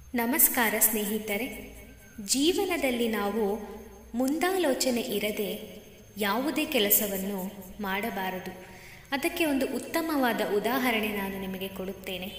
ನಮಸ್ಕಾರ ಸ್ನೇಹಿತರೆ ಜೀವನದಲ್ಲಿ ನಾವು ಮುಂದಾಲೋಚನೆ ಇರದೆ ಯಾವುದೇ ಕೆಲಸವನ್ನು ಮಾಡಬಾರದು ಅದಕ್ಕೆ ಒಂದು ಉತ್ತಮವಾದ ಉದಾಹರಣೆ ನಾನು ನಿಮಗೆ ಕೊಡುತ್ತೇನೆ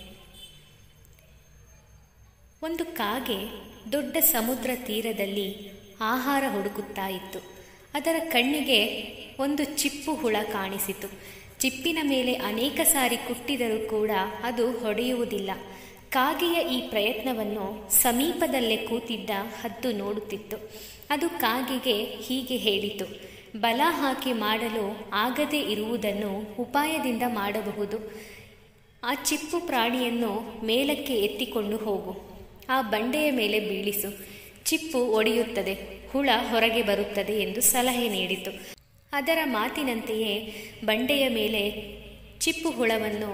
ಒಂದು ಕಾಗೆ ದೊಡ್ಡ ಸಮುದ್ರ ತೀರದಲ್ಲಿ ಆಹಾರ ಹುಡುಕುತ್ತಾ ಇತ್ತು ಅದರ ಕಣ್ಣಿಗೆ ಒಂದು ಚಿಪ್ಪು ಹುಳ ಕಾಣಿಸಿತು ಚಿಪ್ಪಿನ ಮೇಲೆ ಅನೇಕ ಸಾರಿ ಕುಟ್ಟಿದರೂ ಕೂಡ ಅದು ಹೊಡೆಯುವುದಿಲ್ಲ ಕಾಗೆಯ ಈ ಪ್ರಯತ್ನವನ್ನು ಸಮೀಪದಲ್ಲೇ ಕೂತಿದ್ದ ಹದ್ದು ನೋಡುತ್ತಿತ್ತು ಅದು ಕಾಗೆಗೆ ಹೀಗೆ ಹೇಳಿತು ಬಲ ಹಾಕಿ ಮಾಡಲು ಆಗದೇ ಇರುವುದನ್ನು ಉಪಾಯದಿಂದ ಮಾಡಬಹುದು ಆ ಚಿಪ್ಪು ಪ್ರಾಣಿಯನ್ನು ಮೇಲಕ್ಕೆ ಎತ್ತಿಕೊಂಡು ಹೋಗು ಆ ಬಂಡೆಯ ಮೇಲೆ ಬೀಳಿಸು ಚಿಪ್ಪು ಒಡೆಯುತ್ತದೆ ಹುಳ ಹೊರಗೆ ಬರುತ್ತದೆ ಎಂದು ಸಲಹೆ ನೀಡಿತು ಅದರ ಮಾತಿನಂತೆಯೇ ಬಂಡೆಯ ಮೇಲೆ ಚಿಪ್ಪು ಹುಳವನ್ನು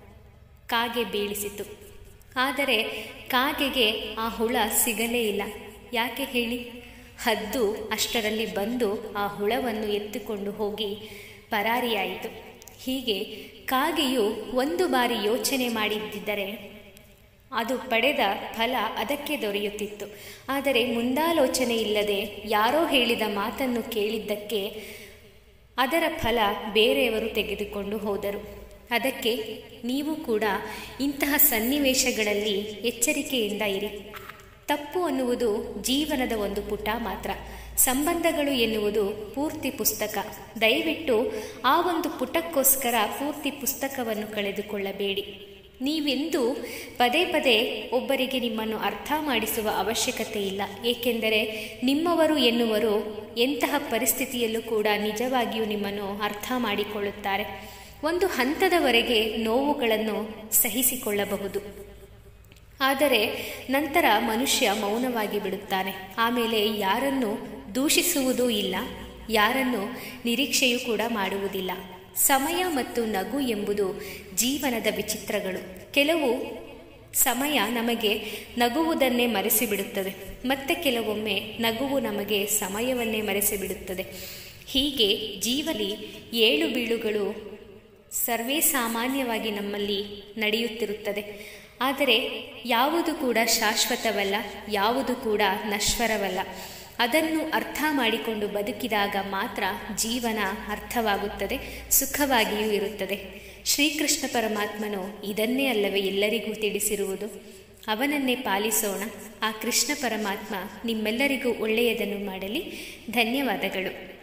ಕಾಗೆ ಬೀಳಿಸಿತು ಆದರೆ ಕಾಗೆಗೆ ಆ ಹುಳ ಸಿಗಲೇ ಇಲ್ಲ ಯಾಕೆ ಹೇಳಿ ಹದ್ದು ಅಷ್ಟರಲ್ಲಿ ಬಂದು ಆ ಹುಳವನ್ನು ಎತ್ತಿಕೊಂಡು ಹೋಗಿ ಪರಾರಿಯಾಯಿತು ಹೀಗೆ ಕಾಗೆಯು ಒಂದು ಬಾರಿ ಯೋಚನೆ ಮಾಡಿದ್ದಿದ್ದರೆ ಅದು ಪಡೆದ ಫಲ ಅದಕ್ಕೆ ದೊರೆಯುತ್ತಿತ್ತು ಆದರೆ ಮುಂದಾಲೋಚನೆ ಇಲ್ಲದೆ ಯಾರೋ ಹೇಳಿದ ಮಾತನ್ನು ಕೇಳಿದ್ದಕ್ಕೆ ಅದರ ಫಲ ಬೇರೆಯವರು ತೆಗೆದುಕೊಂಡು ಹೋದರು ಅದಕ್ಕೆ ನೀವು ಕೂಡ ಇಂತಹ ಸನ್ನಿವೇಶಗಳಲ್ಲಿ ಎಚ್ಚರಿಕೆಯಿಂದ ಇರಿ ತಪ್ಪು ಅನ್ನುವುದು ಜೀವನದ ಒಂದು ಪುಟ ಮಾತ್ರ ಸಂಬಂಧಗಳು ಎನ್ನುವುದು ಪೂರ್ತಿ ಪುಸ್ತಕ ದಯವಿಟ್ಟು ಆ ಒಂದು ಪುಟಕ್ಕೋಸ್ಕರ ಪೂರ್ತಿ ಪುಸ್ತಕವನ್ನು ಕಳೆದುಕೊಳ್ಳಬೇಡಿ ನೀವೆಂದೂ ಪದೇ ಪದೇ ಒಬ್ಬರಿಗೆ ನಿಮ್ಮನ್ನು ಅರ್ಥ ಮಾಡಿಸುವ ಅವಶ್ಯಕತೆ ಇಲ್ಲ ಏಕೆಂದರೆ ನಿಮ್ಮವರು ಎನ್ನುವರು ಎಂತಹ ಪರಿಸ್ಥಿತಿಯಲ್ಲೂ ಕೂಡ ನಿಜವಾಗಿಯೂ ನಿಮ್ಮನ್ನು ಅರ್ಥ ಮಾಡಿಕೊಳ್ಳುತ್ತಾರೆ ಒಂದು ಹಂತದವರೆಗೆ ನೋವುಗಳನ್ನು ಸಹಿಸಿಕೊಳ್ಳಬಹುದು ಆದರೆ ನಂತರ ಮನುಷ್ಯ ಮೌನವಾಗಿ ಬಿಡುತ್ತಾನೆ ಆಮೇಲೆ ಯಾರನ್ನು ದೂಷಿಸುವುದೂ ಇಲ್ಲ ಯಾರನ್ನು ನಿರೀಕ್ಷೆಯೂ ಕೂಡ ಮಾಡುವುದಿಲ್ಲ ಸಮಯ ಮತ್ತು ನಗು ಎಂಬುದು ಜೀವನದ ವಿಚಿತ್ರಗಳು ಕೆಲವು ಸಮಯ ನಮಗೆ ನಗುವುದನ್ನೇ ಮರೆಸಿಬಿಡುತ್ತದೆ ಮತ್ತೆ ಕೆಲವೊಮ್ಮೆ ನಗುವು ನಮಗೆ ಸಮಯವನ್ನೇ ಮರೆಸಿಬಿಡುತ್ತದೆ ಹೀಗೆ ಜೀವಲಿ ಏಳು ಬೀಳುಗಳು ಸರ್ವೇ ಸಾಮಾನ್ಯವಾಗಿ ನಮ್ಮಲ್ಲಿ ನಡೆಯುತ್ತಿರುತ್ತದೆ ಆದರೆ ಯಾವುದು ಕೂಡ ಶಾಶ್ವತವಲ್ಲ ಯಾವುದು ಕೂಡ ನಶ್ವರವಲ್ಲ ಅದನ್ನು ಅರ್ಥ ಮಾಡಿಕೊಂಡು ಬದುಕಿದಾಗ ಮಾತ್ರ ಜೀವನ ಅರ್ಥವಾಗುತ್ತದೆ ಸುಖವಾಗಿಯೂ ಇರುತ್ತದೆ ಶ್ರೀಕೃಷ್ಣ ಪರಮಾತ್ಮನು ಇದನ್ನೇ ಅಲ್ಲವೇ ಎಲ್ಲರಿಗೂ ತಿಳಿಸಿರುವುದು ಅವನನ್ನೇ ಪಾಲಿಸೋಣ ಆ ಕೃಷ್ಣ ಪರಮಾತ್ಮ ನಿಮ್ಮೆಲ್ಲರಿಗೂ ಒಳ್ಳೆಯದನ್ನು ಮಾಡಲಿ ಧನ್ಯವಾದಗಳು